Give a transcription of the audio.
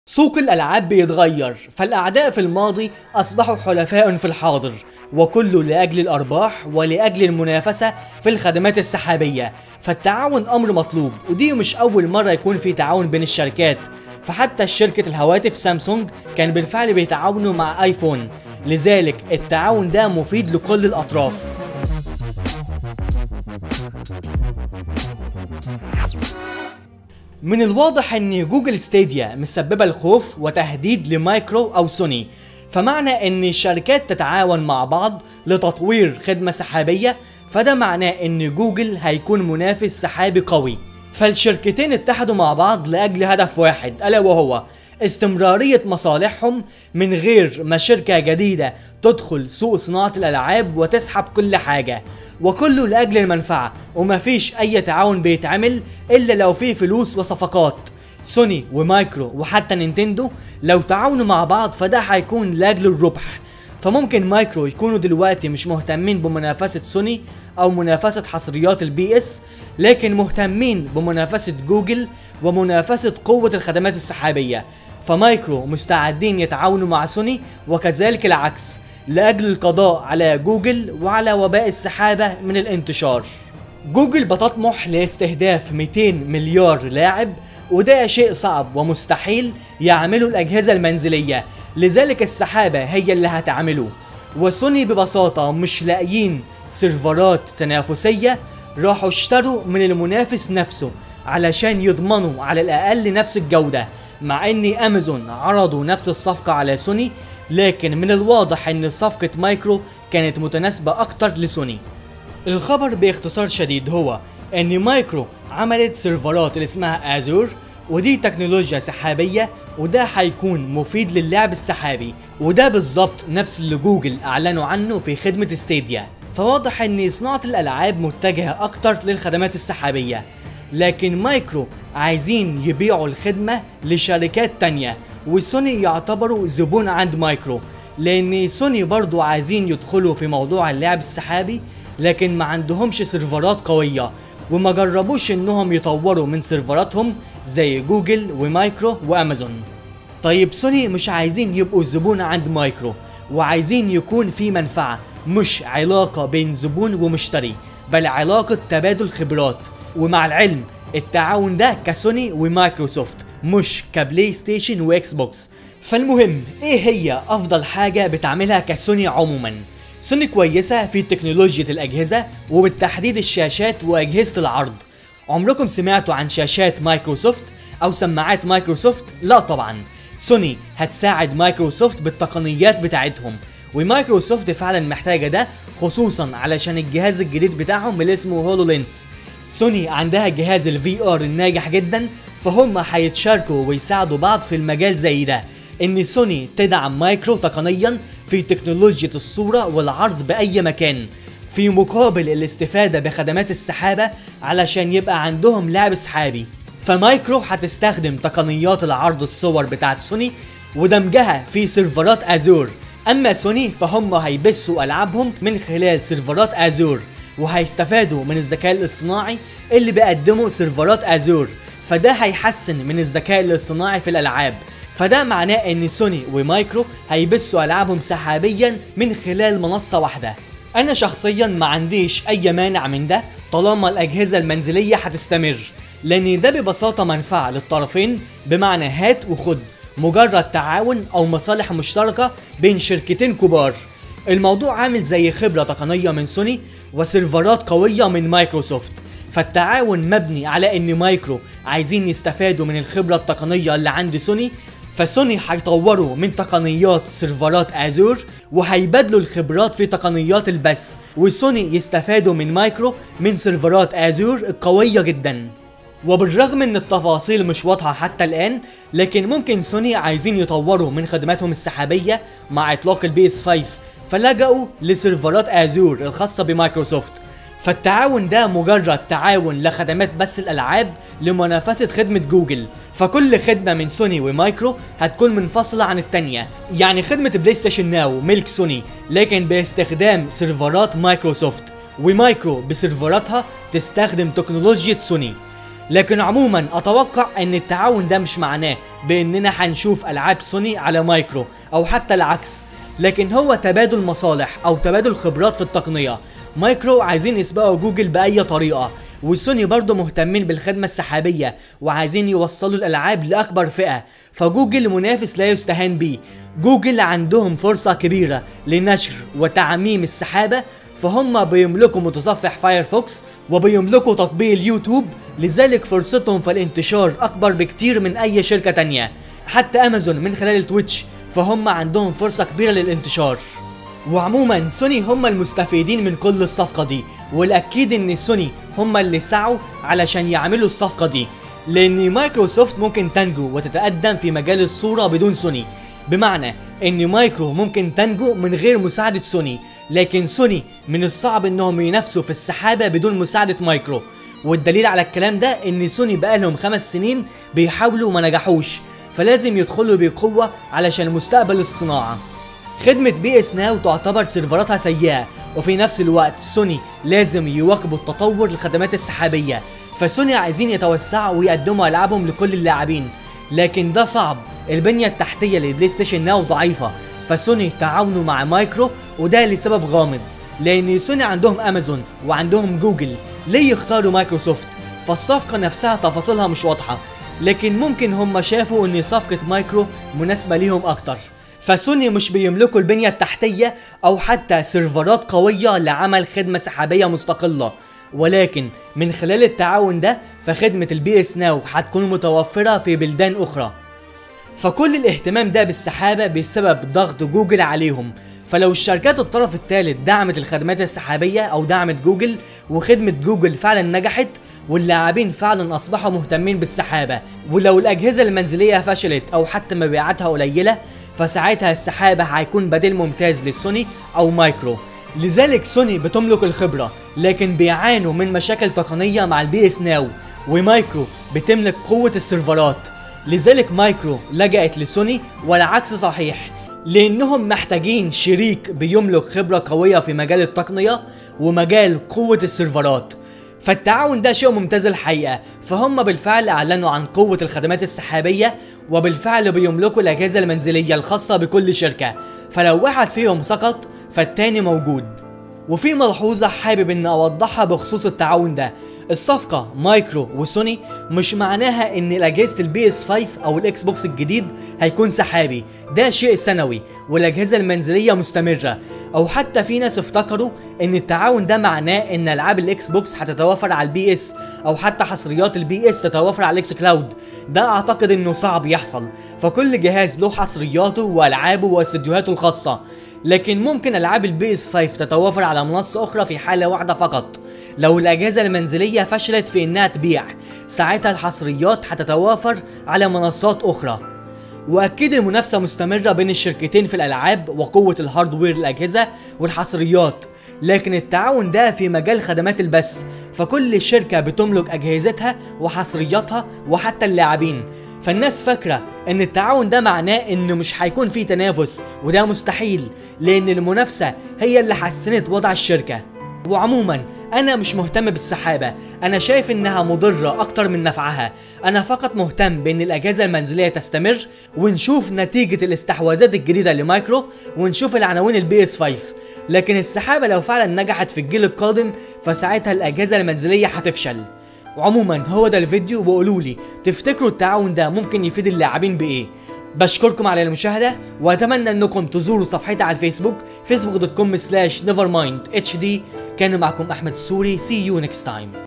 سوق الألعاب بيتغير فالأعداء في الماضي أصبحوا حلفاء في الحاضر وكله لأجل الأرباح ولأجل المنافسة في الخدمات السحابية فالتعاون أمر مطلوب ودي مش أول مرة يكون في تعاون بين الشركات فحتى شركة الهواتف سامسونج كان بالفعل بيتعاونوا مع ايفون لذلك التعاون ده مفيد لكل الأطراف من الواضح ان جوجل ستيديا مسببه الخوف وتهديد لمايكرو او سوني فمعنى ان الشركات تتعاون مع بعض لتطوير خدمه سحابيه فده معناه ان جوجل هيكون منافس سحابي قوي فالشركتين اتحدوا مع بعض لاجل هدف واحد الا وهو استمرارية مصالحهم من غير ما شركة جديدة تدخل سوق صناعة الألعاب وتسحب كل حاجة وكله لأجل المنفعة ومفيش أي تعاون بيتعمل إلا لو في فلوس وصفقات سوني ومايكرو وحتى نينتندو لو تعاونوا مع بعض فده هيكون لأجل الربح فممكن مايكرو يكونوا دلوقتي مش مهتمين بمنافسة سوني او منافسة حصريات البي اس لكن مهتمين بمنافسة جوجل ومنافسة قوة الخدمات السحابية فمايكرو مستعدين يتعاونوا مع سوني وكذلك العكس لأجل القضاء على جوجل وعلى وباء السحابة من الانتشار جوجل بتطمح لاستهداف 200 مليار لاعب وده شيء صعب ومستحيل يعمله الأجهزة المنزلية لذلك السحابة هي اللي هتعمله وسوني ببساطة مش لاقيين سيرفرات تنافسية راحوا اشتروا من المنافس نفسه علشان يضمنوا على الأقل نفس الجودة مع ان امازون عرضوا نفس الصفقة على سوني لكن من الواضح ان صفقة مايكرو كانت متناسبة اكتر لسوني الخبر باختصار شديد هو ان مايكرو عملت سيرفرات اللي اسمها ازور ودي تكنولوجيا سحابية وده هيكون مفيد للعب السحابي وده بالظبط نفس اللي جوجل اعلنوا عنه في خدمة ستيديا فواضح ان صناعة الالعاب متجهة اكتر للخدمات السحابية لكن مايكرو عايزين يبيعوا الخدمة لشركات تانية وسوني يعتبروا زبون عند مايكرو لان سوني برضو عايزين يدخلوا في موضوع اللعب السحابي لكن ما عندهمش سيرفرات قوية وما جربوش انهم يطوروا من سيرفراتهم زي جوجل ومايكرو وامازون طيب سوني مش عايزين يبقوا زبون عند مايكرو وعايزين يكون في منفعة مش علاقة بين زبون ومشتري بل علاقة تبادل خبرات ومع العلم التعاون ده كسوني ومايكروسوفت مش كبلاي ستيشن واكس بوكس فالمهم ايه هي افضل حاجة بتعملها كسوني عموما سوني كويسة في تكنولوجيا الأجهزة وبالتحديد الشاشات وأجهزة العرض عمركم سمعتوا عن شاشات مايكروسوفت أو سماعات مايكروسوفت؟ لا طبعا سوني هتساعد مايكروسوفت بالتقنيات بتاعتهم ومايكروسوفت فعلا محتاجة ده خصوصا علشان الجهاز الجديد بتاعهم اللي اسمه هولو لينس سوني عندها جهاز الفي ار الناجح جدا فهم هيتشاركوا ويساعدوا بعض في المجال زي ده ان سوني تدعم مايكرو تقنيا في تكنولوجيا الصورة والعرض بأي مكان في مقابل الاستفادة بخدمات السحابة علشان يبقى عندهم لعب سحابي فمايكرو هتستخدم تقنيات العرض الصور بتاعت سوني ودمجها في سيرفرات ازور اما سوني فهم هيبثوا العابهم من خلال سيرفرات ازور وهيستفادوا من الذكاء الاصطناعي اللي بيقدمه سيرفرات ازور فده هيحسن من الذكاء الاصطناعي في الالعاب فده معناه ان سوني ومايكرو هيبثوا العابهم سحابيا من خلال منصه واحده انا شخصيا ما عنديش اي مانع من ده طالما الاجهزه المنزليه هتستمر لان ده ببساطه منفعه للطرفين بمعنى هات وخد مجرد تعاون او مصالح مشتركه بين شركتين كبار الموضوع عامل زي خبره تقنيه من سوني وسيرفرات قويه من مايكروسوفت فالتعاون مبني على ان مايكرو عايزين يستفادوا من الخبره التقنيه اللي عند سوني فسوني هيطوروا من تقنيات سيرفرات ازور وهيبادلوا الخبرات في تقنيات البث وسوني يستفادوا من مايكرو من سيرفرات ازور القويه جدا وبالرغم ان التفاصيل مش واضحه حتى الان لكن ممكن سوني عايزين يطوروا من خدماتهم السحابيه مع اطلاق البي اس 5 فلجأوا لسيرفرات ازور الخاصه بمايكروسوفت فالتعاون ده مجرد تعاون لخدمات بس الالعاب لمنافسه خدمه جوجل فكل خدمه من سوني ومايكرو هتكون منفصله عن التانيه يعني خدمه بلاي ستيشن ناو ملك سوني لكن باستخدام سيرفرات مايكروسوفت ومايكرو بسيرفراتها تستخدم تكنولوجيا سوني لكن عموما اتوقع ان التعاون ده مش معناه باننا هنشوف العاب سوني على مايكرو او حتى العكس لكن هو تبادل مصالح او تبادل خبرات في التقنيه مايكرو عايزين يسبقوا جوجل باي طريقه وسوني برضه مهتمين بالخدمة السحابية وعايزين يوصلوا الألعاب لأكبر فئة فجوجل منافس لا يستهان بيه جوجل عندهم فرصة كبيرة لنشر وتعميم السحابة فهم بيملكوا متصفح فايرفوكس وبيملكوا تطبيق اليوتيوب لذلك فرصتهم في الانتشار أكبر بكتير من أي شركة تانية حتى أمازون من خلال التويتش فهم عندهم فرصة كبيرة للانتشار وعموما سوني هم المستفيدين من كل الصفقة دي والأكيد إن سوني هم اللي سعوا علشان يعملوا الصفقة دي لأن مايكروسوفت ممكن تنجو وتتقدم في مجال الصورة بدون سوني بمعنى إن مايكرو ممكن تنجو من غير مساعدة سوني لكن سوني من الصعب إنهم ينافسوا في السحابة بدون مساعدة مايكرو والدليل على الكلام ده إن سوني بقالهم خمس سنين بيحاولوا وما نجحوش فلازم يدخلوا بقوة علشان مستقبل الصناعة خدمة بي اس ناو تعتبر سيرفراتها سيئة وفي نفس الوقت سوني لازم يواكبوا التطور للخدمات السحابية فسوني عايزين يتوسعوا ويقدموا ألعابهم لكل اللاعبين لكن ده صعب البنية التحتية للبلاي ستيشن ناو ضعيفة فسوني تعاونوا مع مايكرو وده لسبب غامض لأن سوني عندهم أمازون وعندهم جوجل ليه يختاروا مايكروسوفت فالصفقة نفسها تفاصيلها مش واضحة لكن ممكن هم شافوا ان صفقة مايكرو مناسبة ليهم اكتر فسوني مش بيملكوا البنية التحتية او حتى سيرفرات قوية لعمل خدمة سحابية مستقلة ولكن من خلال التعاون ده فخدمة البي اس ناو هتكون متوفرة في بلدان اخرى فكل الاهتمام ده بالسحابة بسبب ضغط جوجل عليهم فلو الشركات الطرف الثالث دعمت الخدمات السحابية أو دعمت جوجل وخدمة جوجل فعلا نجحت واللاعبين فعلا أصبحوا مهتمين بالسحابة ولو الأجهزة المنزلية فشلت أو حتى مبيعاتها قليلة فساعتها السحابة هيكون بديل ممتاز للسوني أو مايكرو لذلك سوني بتملك الخبرة لكن بيعانوا من مشاكل تقنية مع البي اس ناو ومايكرو بتملك قوة السيرفرات لذلك مايكرو لجأت لسوني والعكس صحيح لانهم محتاجين شريك بيملك خبرة قوية في مجال التقنية ومجال قوة السيرفرات فالتعاون ده شيء ممتاز الحقيقة فهم بالفعل اعلنوا عن قوة الخدمات السحابية وبالفعل بيملكوا الاجهزة المنزلية الخاصة بكل شركة فلو واحد فيهم سقط فالتاني موجود وفي ملحوظة حابب ان اوضحها بخصوص التعاون ده الصفقة مايكرو وسوني مش معناها ان الاجهزة البي اس 5 او الاكس بوكس الجديد هيكون سحابي ده شيء سنوي والاجهزة المنزلية مستمرة او حتى في ناس افتكروا ان التعاون ده معناه ان العاب الاكس بوكس هتتوافر على البي اس او حتى حصريات البي اس تتوافر على الاكس كلاود ده اعتقد انه صعب يحصل فكل جهاز له حصرياته والعابه واستديوهاته الخاصة لكن ممكن العاب البي اس 5 تتوافر على منصة اخرى في حالة واحدة فقط لو الاجهزة المنزلية فشلت في انها تبيع ساعتها الحصريات هتتوافر على منصات اخرى واكيد المنافسة مستمرة بين الشركتين في الالعاب وقوة الهاردوير الاجهزة والحصريات لكن التعاون ده في مجال خدمات البث فكل شركة بتملك اجهزتها وحصرياتها وحتى اللاعبين فالناس فاكرة ان التعاون ده معناه انه مش هيكون فيه تنافس وده مستحيل لان المنافسة هي اللي حسنت وضع الشركة وعموما انا مش مهتم بالسحابة انا شايف انها مضرة اكتر من نفعها انا فقط مهتم بان الاجهزة المنزلية تستمر ونشوف نتيجة الاستحواذات الجديدة لمايكرو ونشوف العناوين البي اس 5 لكن السحابة لو فعلا نجحت في الجيل القادم فساعتها الاجهزة المنزلية هتفشل وعموما هو ده الفيديو وقولوا لي تفتكروا التعاون ده ممكن يفيد اللاعبين بايه بشكركم على المشاهدة وأتمنى أنكم تزوروا صفحتي على الفيسبوك facebook.com slash nevermind hd كان معكم أحمد السوري see you next time